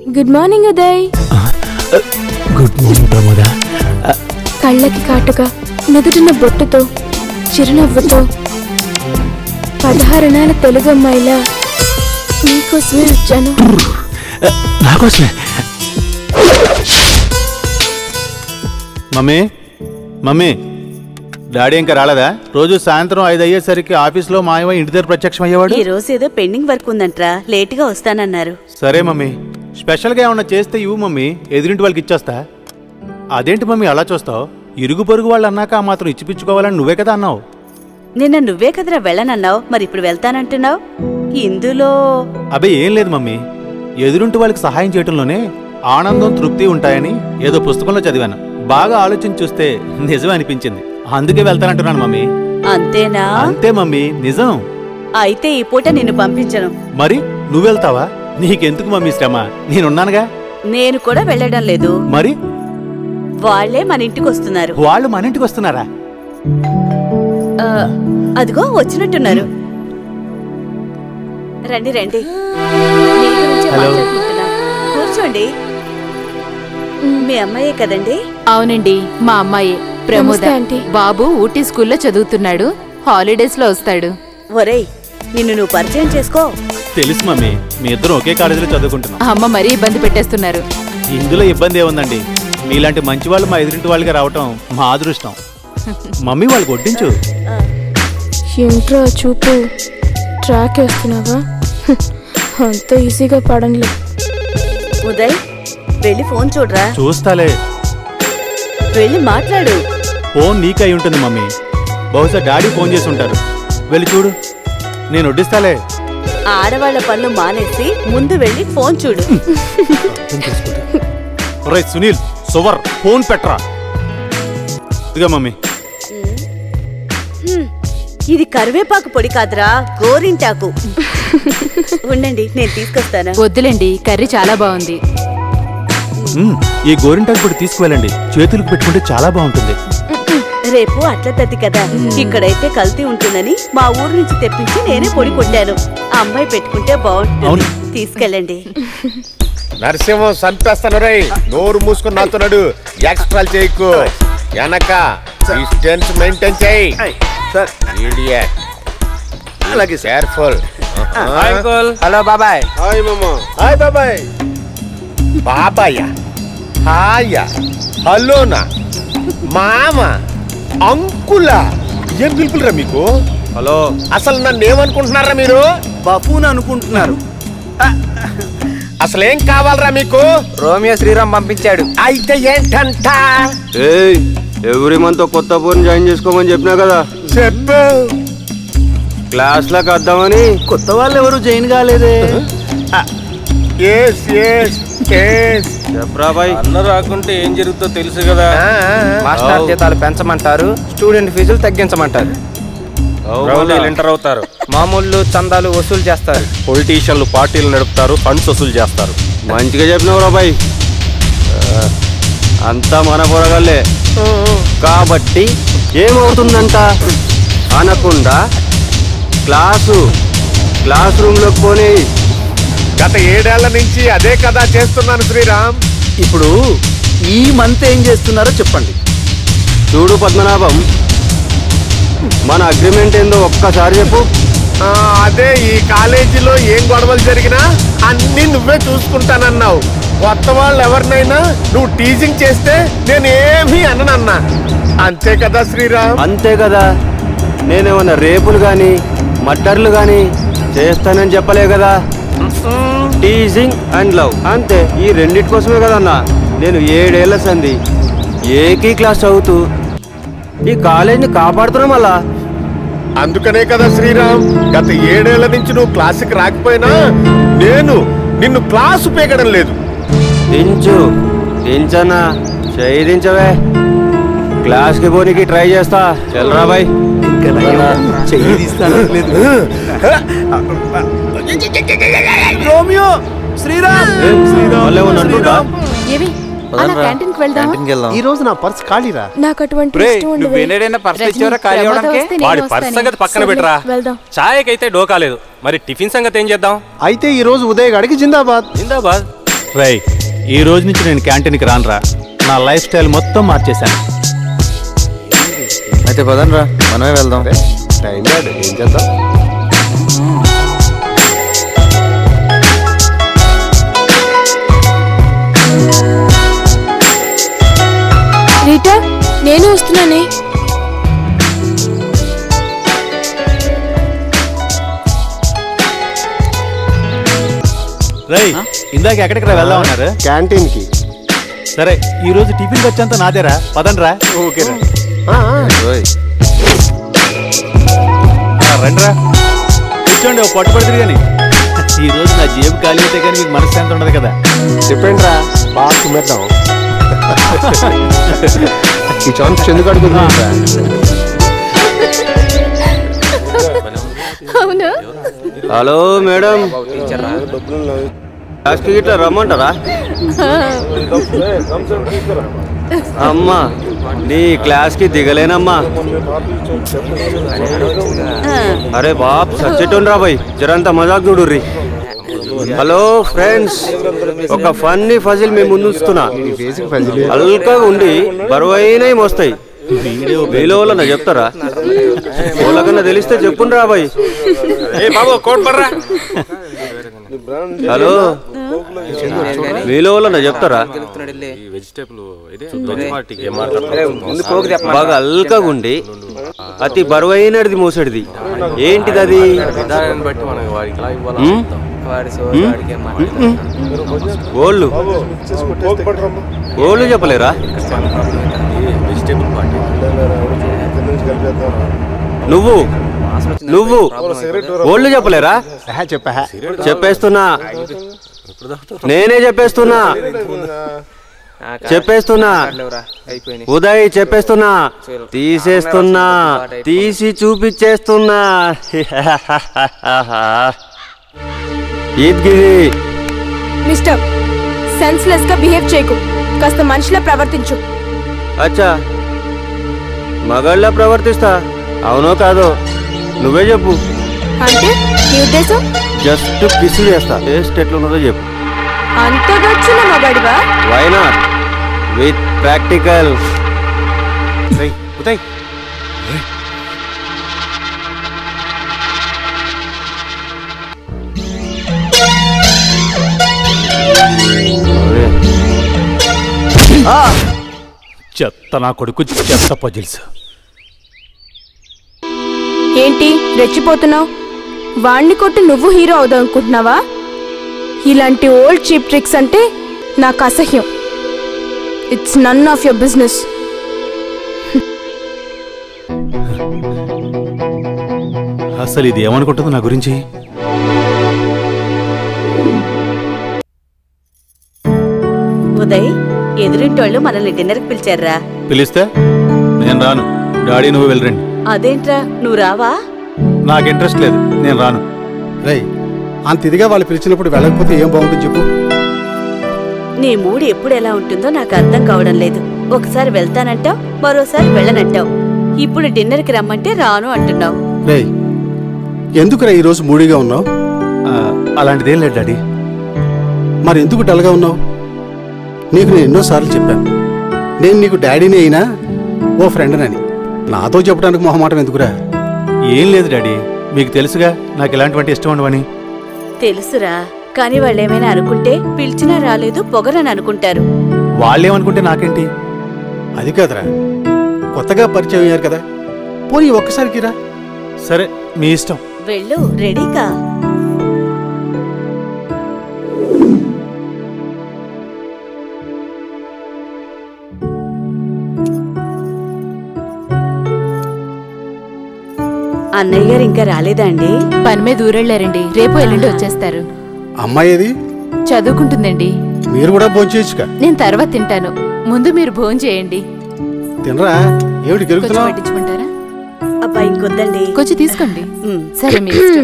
Good morning Uday good morning Pramoda కళ్ళకి కాటుగా నుదుటిన బొట్టుతో చిరునవ్వుతో పదహారణాల తెలుగు అమ్మాయిలా నీకోసమే వచ్చాను నాకోసమే మమ్మీ మమ్మీ డాడీ ఇంకా రాలేదా రోజు సాయంత్రం ఐదు అయ్యేసరికి ఆఫీస్లో మాయమై ఇంటి దగ్గర ప్రత్యక్షం అయ్యేవాడు ఈ రోజు ఏదో పెండింగ్ వర్క్ ఉందంట్రా లేట్ గా వస్తానన్నారు సరే మమ్మీ స్పెషల్గా ఏమన్నా చేస్తే ఇవ్వు మమ్మీ ఎదురింటి వాళ్ళకి ఇచ్చేస్తా అదేంటి మమ్మీ అలా చూస్తావు ఇరుగు పొరుగు వాళ్ళు అన్నాక ఆ మాత్రం ఇచ్చిపుచ్చుకోవాలని నువ్వే కదా అన్నావు నిన్న నువ్వే కదరా వెళ్ళనన్నావు మరి ఇప్పుడు వెళ్తానంటున్నావు ఇందులో అబే ఏం లేదు మమ్మీ ఎదురుంటి వాళ్ళకి సహాయం చేయటంలోనే ఆనందం తృప్తి ఉంటాయని ఏదో పుస్తకంలో చదివాను బాగా ఆలోచించి చూస్తే నిజమే అనిపించింది అందుకే వెళ్తానంటున్నాను మమ్మీ అంతేనా అంతే మమ్మీ నిజం అయితే ఈ పూట నిన్ను పంపించను మరి నువ్వెళ్తావా నీకెందుకు మమ్మీ శ్రమ నేనున్నానుగా నేను కూడా వెళ్ళడం లేదు మరి వాళ్లే మన ఇంటికి వస్తున్నారు వాళ్ళు మన ఇంటికి వస్తున్నారా ఆ, అదిగో వచ్చినట్టున్నారు రండి రండి మీ గురించే హలో. మాట్లాడుకుంటున్నా. కూర్చోండి మీ అమ్మాయే కదండి అవునండి మా అమ్మాయి ప్రమోద నమస్తే, ఆంటీ. బాబు ఊటీ స్కూల్లో చదువుతున్నాడు హాలిడేస్ లో వస్తాడు ఒరేయ్ నిన్ను నువ్వు పరిచయం చేసుకో తెలుసు మమ్మీ మీ ఇద్దరు ఒకే కాలేజీలో చదువుకుంటున్నాం అమ్మ మరీ ఇబ్బంది పెట్టేస్తున్నారు ఇందులో ఇబ్బంది ఏముందండి మీలాంటి మంచి వాళ్ళు మా ఎదురింటి వాళ్ళకి రావటం మా అదృష్టం మమ్మీ వాళ్ళకి వడ్డించు ఏంట్రా చూపు ట్రాక్ వేస్తున్నావా హ్మ్. అంత ఈజీగా పడంలే ఉదయ్ వెళ్ళి ఫోన్ చూడరా చూస్తాలే వెళ్ళి మాట్లాడు ఫోన్ నీకు అయి ఉంటుంది మమ్మీ బహుశా డాడీ ఫోన్ చేసి ఉంటారు వెళ్ళి చూడు నేను వడ్డిస్తాలే ఆడవాళ్ల పనులు మానేసి ముందు వెళ్ళి ఫోన్ చూడు రే సునీల్ సువర్ ఫోన్ పెట్టరా ఇదిగా మమ్మీ హ్మ్. ఇది కరివేపాకు పొడి కాదురా గోరింటాకు ఉండండి నేను తీసుకొస్తాను వద్దులేండి కర్రీ చాలా బాగుంది మ్మ్, ఈ గోరింటాకు పొడి తీసుకువెళ్ళండి చేతులకు పెట్టుకుంటే చాలా బాగుంటుంది రేపు అట్ల తద్ది కదా ఇక్కడైతే కల్తీ ఉంటుందని మా ఊరు నుంచి తెప్పించి నేనే పొడి కొట్టాను ఆ అమ్మాయి పెట్టుకుంటే బాగుంటుంది అవును. తీసుకెళ్ళండి నరసింహం చంపేస్తాను రై నోరు మూసుకుని నాతున్నాడు ఎక్స్ట్రా చేయకు వెనక డిస్టెన్స్ మెయింటైన్ చేయి ఇడియట్ అలాగే కేర్ఫుల్ హలో బాబాయ్ హాయ్ మామా హాయ్ బాబాయ్ బాబాయ్ హాయ్ హలోనా మామ అంకులా ఏం పిలుపులరా మీకు హలో అసలు నన్ను ఏమనుకుంటున్నారా మీరు బఫూన్ అనుకుంటున్నారు అసలు ఏం కావాలరా మీకు రోమియో శ్రీరామ్ పంపించాడు అయితే ఏంటంట ఏయ్ ఎవ్రీ మంత్ ఒక కొత్త ఫోన్ జాయిన్ చేసుకోమని చెప్పినా కదా చెప్పు క్లాస్ లకు వద్దామని కొత్త వాళ్ళు ఎవరు జాయిన్ కాలేదే ఎస్ ఎస్ ఎస్ చెప్పరా బాయ్ అన్న రాకుంటే ఏం జరుగుతుందో తెలుసు కదా మాస్టర్ అవు. జీతాలు పెంచమంటారు స్టూడెంట్ ఫీజులు తగ్గించమంటారు రౌడీలు ఎంటర్ అవుతారు మామూలు చందాలు వసూలు చేస్తారు పొలిటీషియన్లు పార్టీలు నడుపుతారు ఫండ్స్ వసూలు చేస్తారు మంచిగా చెప్పినావు బాయ్ అంతా మన పొరగల్లే కాబట్టి ఏమవుతుందంట అనకుండా క్లాసు క్లాస్ రూమ్ లోకి పోనీ గత ఏడేళ్ల నుంచి అదే కదా చేస్తున్నాను శ్రీరామ్ ఇప్పుడు ఈ మంత్ ఏం చేస్తున్నారో చెప్పండి చూడు పద్మనాభం మన అగ్రిమెంట్ ఏందో ఒక్కసారి చెప్పు ఆ, అదే ఈ కాలేజీలో ఏం గొడవలు జరిగినా అన్ని నువ్వే చూసుకుంటానన్నావు కొత్త వాళ్ళు ఎవరినైనా నువ్వు టీజింగ్ చేస్తే నేను ఏమీ అననన్నా అంతే కదా శ్రీరామ్ అంతే కదా నేనేమన్నా రేపులు కానీ మర్డర్లు కానీ చేస్తానని చెప్పలే కదా టీజింగ్ అండ్ లవ్ అంతే ఈ రెండిటి కోసమే కదన్నా నేను ఏడేళ్ల సంది ఏకీ క్లాస్ చదువుతూ ఈ కాలేజీని కాపాడుతున్నాం అలా అందుకనే కదా శ్రీరామ్ గత ఏడేళ్ల నుంచి నువ్వు క్లాసుకి రాకపోయినా నేను నిన్ను క్లాసు పీకడం లేదు దించు దించన్నా చేయి దించవే క్లాస్కి పోనీకి ట్రై చేస్తా చల్రా బాయ్ చెయ్యి రోమియో శ్రీరామ్ అంటుంటా ఏవి అలా క్యాంటీన్ కి వెళ్దాం ఈ రోజు నా పర్స్ ఖాళీరా నాకు అటువంటి రే ఇష్టం నువ్వు ఉండదు ఏడైనా పర్స్ రజనీ, ఇచ్చావరా ఖాళీ ప్రమోద అవడానికి వస్తే నేను వాడి వస్తానే. పర్స్ సంగతి పక్కన సర్లే, పెట్టరా వెళ్దాం ఛాయకైతే డోకా లేదు మరి టిఫిన్ సంగతి ఏం చేద్దాం అయితే ఈ రోజు ఉదయ్ గడికి జిందాబాద్ జిందాబాద్ రై ఈ రోజు నుంచి నేను క్యాంటీన్కి రానురా నా లైఫ్ స్టైల్ మొత్తం మార్చేశాను అయితే పదండ్రా మనమే వెళ్దాం టైం లేదు ఏం చేద్దాం రీటా నేను వస్తున్నానే రై ఇందాక ఎక్కడికి రా వెళ్దాం అన్నారు క్యాంటీన్ కి సరే ఈ రోజు టిఫిన్ వచ్చేంత నాదేరా పదండ్రా ఓకేరా ఓయ్ ఆ, రండిరా కూర్చోండి ఓ పట్టు పడుతుంది కానీ ఈ రోజు నా జేబు ఖాళీ అయితే కానీ మీకు మనశ్శాంతి ఉండదు కదా చెప్పండి రా బాగా కుమ్మేద్దాం ఈ ఛాన్స్ ఎందుకు అడుగుతుందా అవునా హలో మేడం క్లాస్కి ఇట్లా రమ్మంటారా అమ్మా నీ క్లాస్కి దిగలేనమ్మా అరే బాప్ సచ్చేటోన్ రా బాయ్ జరంత మజాక్ చూడుర్రి హలో ఫ్రెండ్స్ ఒక ఫన్నీ ఫజిల్ మేము ముందు ఉంచుతున్నా బేసిక్ ఫజిల్ అల్కగా ఉండి బరువైనవి మోస్తాయి మీలో వాళ్ళ చెప్తారా వాళ్ళకన్నా తెలిస్తే చెప్పుండ్రా బాయ్ బాబు కోట్ పర్రా హలో మీలో వాళ్ళ చెప్తారా బాగా అల్కగా ఉండి అతి బరువైనది మోసడిది ఏంటిది అది ఉమ్? ఉమ్? ఓళ్ళు ఓళ్ళు చెప్పలేరా నువ్వు నువ్వు ఓళ్ళు చెప్పలేరా చెప్పా చెప్పేస్తున్నా నేనే చెప్పేస్తున్నా చెప్పేస్తున్నా ఉదయ్ చెప్పేస్తున్నా తీసేస్తున్నా తీసి చూపించేస్తున్నా ఈద్గిరి మిస్టర్ సెన్స్లెస్ గా బిహేవ్ చేయకు కాస్త మనిషిలా ప్రవర్తించు అచ్చా మగాళ్ళ ప్రవర్తిస్తా అవునో కాదో నువ్వే చెప్పు అంటే నీ ఉద్దేశం జస్ట్ కిస్ చేస్తా టేస్ట్ ఎట్లున్నదో చెప్పు అంత గచ్చిన మగాడివా why not with practical Uday చెత్త నా కొడుకు చెత్త పజిల్స్ ఏంటి రెచ్చిపోతున్నావు వాణ్ణి కొట్టి నువ్వు హీరో అవుదాం అనుకుంటున్నావా ఇలాంటి ఓల్డ్ చీప్ ట్రిక్స్ అంటే నాకు అసహ్యం it's none of your business అసలు ఇది ఏమనుకుంటుంది నా గురించి ఉదయ్ ఎదురింటోళ్ళు మనల్ని డిన్నర్కి పిలిచారా పిలిస్తే నేను రాను డాడీ నువ్వు వెళ్ళరండి అదేంట్రా నువ్వు రావా నాకు ఇంట్రెస్ట్ లేదు నేను రాను రై అంత ఇదిగా వాళ్ళు పిలిచినప్పుడు వెళ్ళకపోతే ఏం బాగుంటుంది చెప్పు నీ మూడు ఎప్పుడు ఎలా ఉంటుందో నాకు అర్థం కావడం లేదు ఒకసారి వెళ్తానంటావు మరోసారి వెళ్ళనంటావు ఇప్పుడు డిన్నర్కి రమ్మంటే రాను అంటున్నావు రేయ్ ఎందుకురా ఈరోజు మూడీగా ఉన్నావు ఆ, అలాంటిదేం లేదు డాడీ మరి ఎందుకు డల్గా ఉన్నావు నీకు నేను ఎన్నోసార్లు చెప్పాను నేను నీకు డాడీని అయినా ఓ ఫ్రెండ్నని నాతో చెప్పడానికి మొహమాటం ఎందుకురా ఏం లేదు డాడీ మీకు తెలుసుగా నాకు ఇలాంటివంటి ఇష్టం ఉండవని తెలుసురా కానీ వాళ్ళు ఏమైనా అనుకుంటే పిలిచినా రాలేదు పొగరని అనుకుంటారు వాళ్ళేమనుకుంటే నాకేంటి అది కాదురా కొత్తగా పరిచయం అయ్యారు కదా పోనీ ఒక్కసారికి రా సరే మీ ఇష్టం వెళ్ళు రెడీకా అన్నయ్య గారు ఇంకా రాలేదా అండి పని మీద ఊరెళ్ళారండి రేపు ఎల్లుండి వచ్చేస్తారు అమ్మాయి ఏది చదువుకుంటుందండి మీరు కూడా భోంచేయచ్చుగా నేను తర్వాత తింటాను ముందు మీరు భోజనం చేయండి తినరా ఏమిటి కొంచెం గెలుగుతున్నావు పట్టించుకుంటారా అబ్బా ఇంకొద్దండి కొంచెం తీసుకోండి ఉమ్. సరే మీ ఇష్టం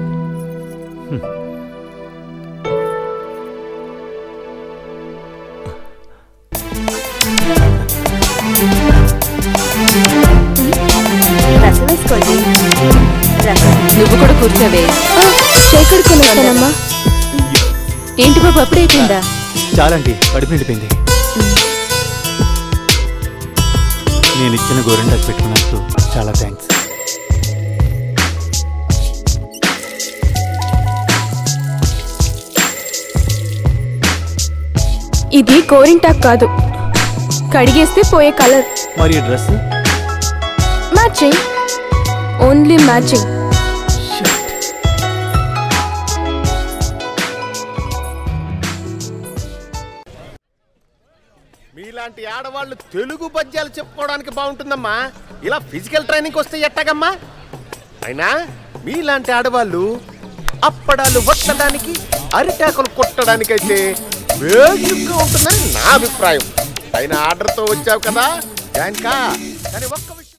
రసం వేసుకోండి రసం నువ్వు కూడా కూర్చోవే చేకడుకొని వస్తానమ్మా ఏంటి బాబు అప్పుడైపోయిందా చాలండి కడుపు నిండిపోయింది నేను ఇచ్చిన గోరింటాకు పెట్టుకున్నందుకు చాలా థ్యాంక్స్ ఇది గోరింటాక్ కాదు కడిగేస్తే పోయే కలర్ మరి ఈ డ్రెస్ మ్యాచింగ్ ఓన్లీ మ్యాచింగ్ మీలాంటి ఆడవాళ్ళు తెలుగు పద్యాలు చెప్పుకోవడానికి బాగుంటుందమ్మా ఇలా ఫిజికల్ ట్రైనింగ్ వస్తే ఎట్టగమ్మా అయినా మీలాంటి ఆడవాళ్ళు అప్పడాలు వట్టడానికి అరిటాకులు కొట్టడానికైతే వేగంగా ఉంటుందని నా అభిప్రాయం అయినా ఆర్డర్తో వచ్చావు కదా జాన్కా కానీ ఒక్క